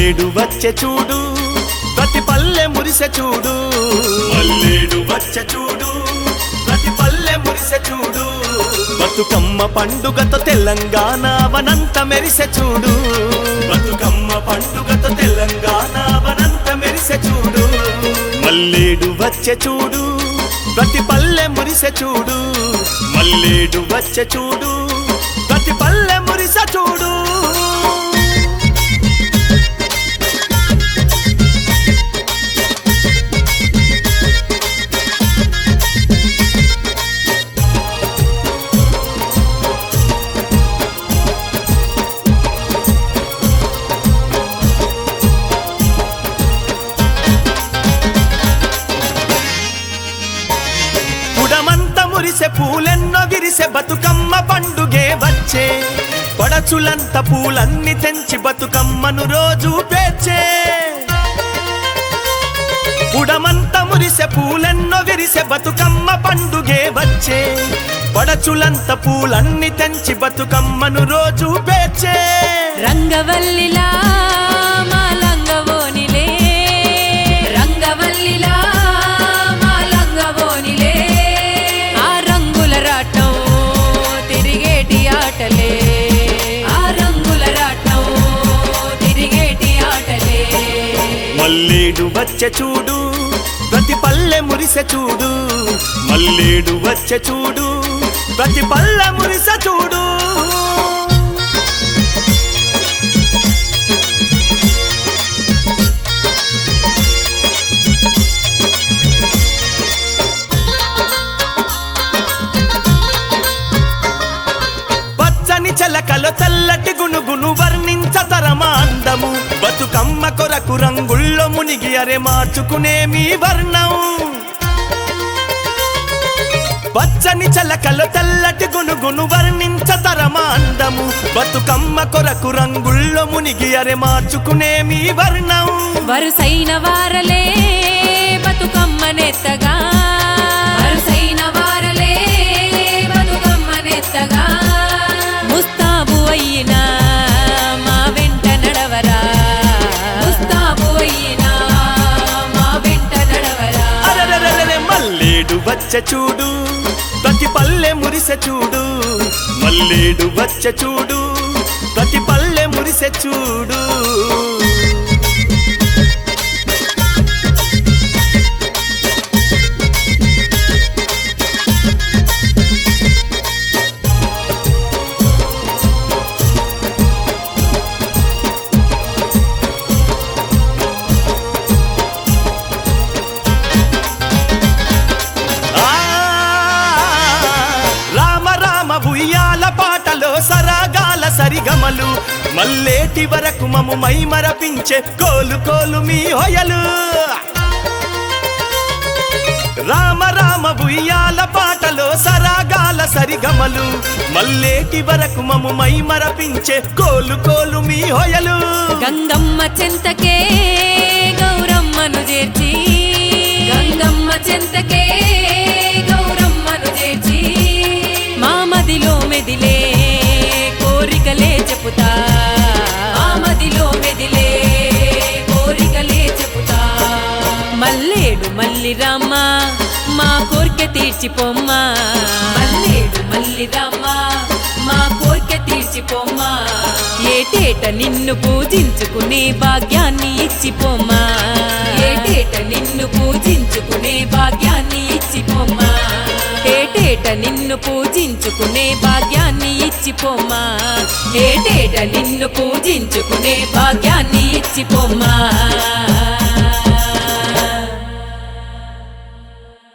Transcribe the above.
మల్లేడు వచ్చే చూడు ప్రతి పల్లె మురిసె చూడు మల్లేడు వచ్చే చూడు ప్రతి పల్లె మురిసె చూడు బతుకమ్మ పండుగతో తెలంగాణ వనంత మెరిసె చూడు బతుకమ్మ పండుగతో తెలంగాణ వనంత మెరిసె చూడు మల్లేడు వచ్చే చూడు ప్రతి పల్లె మురిసె చూడు మల్లేడు వచ్చే చూడు ప్రతి పల్లె మురిసె చూడు పుడమంత మురిసె పూలెన్నో విరిసె బతుకమ్మ పండుగే వచ్చే పడచులంత పూలన్నీ తెంచి బతుకమ్మను రోజు పేర్చే పుడమంత మురిసె పూలెన్నో విరిసె బతుకమ్మ పండుగే వచ్చే పడచులంత పూలన్నీ తెంచి బతుకమ్మను రోజు పేర్చే రంగవల్లిలా మా లంగవోనిలే రంగవల్లిలా మా లంగవోనిలే ఆ రంగుల రాటం తిరిగేటి ఆటలే ఆ రంగుల రాటం తిరిగేటి ఆటలే మల్లేడు వచ్చే చూడు ప్రతి పల్లె మురిసె చూడు మల్లేడు వచ్చే చూడు ప్రతి పల్లె మురిసె చూడు పచ్చని చెలకలో తెల్లటి గునుగును వర్ణించతరమా అందము బతుకమ్మ కొరకు రంగుల్లో మునిగి అరే మార్చుకునే మీ వర్ణం పచ్చని చెలకలో తెల్లటి గునుగును వర్ణించతరమా అందము బతుకమ్మ కొరకు రంగుల్లో మునిగి అరే మార్చుకునే మీ వర్ణం వరుసైన వారలే బతుకమ్మనెత్తగా వరుసైన వారలే బతుకమ్మనెత్తగా ముస్తాబు అయినా మా వెంట నడవరా ముస్తాబు అయినా మా వెంట నడవరా అరెరెరెరెరె మల్లేడు వచ్చే చూడు ప్రతి పల్లె మురిసె చూడు మల్లేడు వచ్చే చూడు ప్రతి పల్లె మురిసె చూడు ఆ రామ రామ ఉయ్యాల పాటలో సరాగాల సరిగమలు మల్లేటి వరకు మము మై మరపించే కోలు కోలు మీ హొయలు రామ రామ ఉయ్యాల పాటలో సరాగాల సరిగమలు మల్లేటి వరకు మము మై మరపించే కోలు కోలు మీ హొయలు గంగమ్మ చెంతకే గౌరమ్మను చేర్చి గంగమ్మ చెంతకే గౌరమ్మను చేర్చి మా మదిలో మెదిలే కోరికలే చెప్పుతా మా మదిలో మెదిలే కోరికలే చెప్పుతా మల్లేడు మల్లి రామ్మ మా కోరిక తీర్చిపోమ్మా మల్లేడు మల్లి రామ్మ మా కోరిక తీర్చిపోమ్మా ఏటేట నిన్ను పూజించుకునే భాగ్యాన్ని ఇచ్చిపోమ్మా ఏటేట నిన్ను పూజించుకునే భాగ్యాన్ని ఇచ్చిపోమ్మా ఏటేట నిన్ను పూజించుకునే భాగ్యాన్ని ఇచ్చిపోమ్మా ఏటేట నిన్ను పూజించుకునే భాగ్యాన్ని ఇచ్చిపోమ్మా